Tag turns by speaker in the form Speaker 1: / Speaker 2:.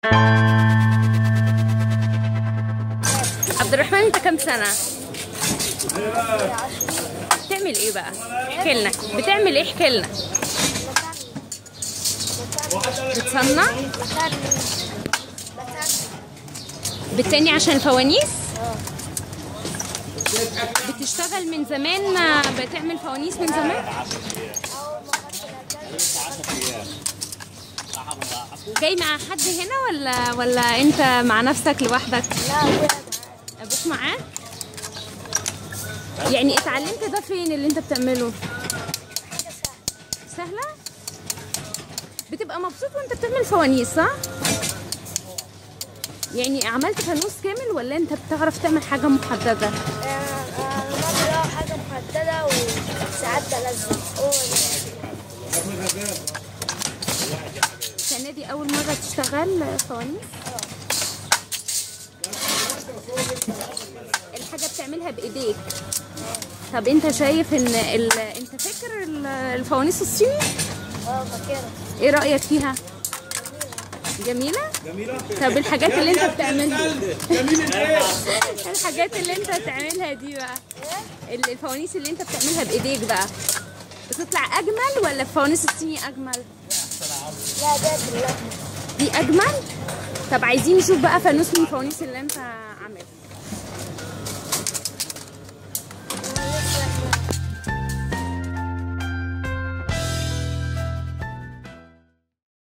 Speaker 1: عبد الرحمن انت كام سنة؟ بتعمل ايه بقى؟ احكي لنا بتعمل ايه احكي لنا بتصنع؟ بالتاني عشان الفوانيس؟ بتشتغل من زمان بتعمل فوانيس من زمان؟ جاي مع حد هنا ولا ولا انت مع نفسك لوحدك؟
Speaker 2: لا ابويا
Speaker 1: ابوك معاك؟ يعني اتعلمت ده فين اللي انت بتعمله؟
Speaker 2: حاجه سهله
Speaker 1: سهلة؟ بتبقى مبسوط وانت بتعمل فوانيس صح؟ يعني عملت فانوس كامل ولا انت بتعرف تعمل حاجة محددة؟
Speaker 2: انا بعمل حاجه محدده وساعات بلزق هو ده.
Speaker 1: السنة دي أول مرة تشتغل فوانيس؟ الحاجة بتعملها بإيديك طب انت شايف ان ال... انت فاكر ال- الفوانيس الصيني؟
Speaker 2: اه فاكرها
Speaker 1: ايه رأيك فيها؟ جميلة؟ طب الحاجات اللي انت بتعملها الحاجات اللي انت بتعملها دي بقى ال- الفوانيس اللي انت بتعملها بايديك بقى بتطلع اجمل ولا الفوانيس الصيني اجمل؟
Speaker 2: لا ده اللحمه
Speaker 1: دي اجمل؟ طب عايزين نشوف بقى فانوس من الفوانيس اللي انت عاملها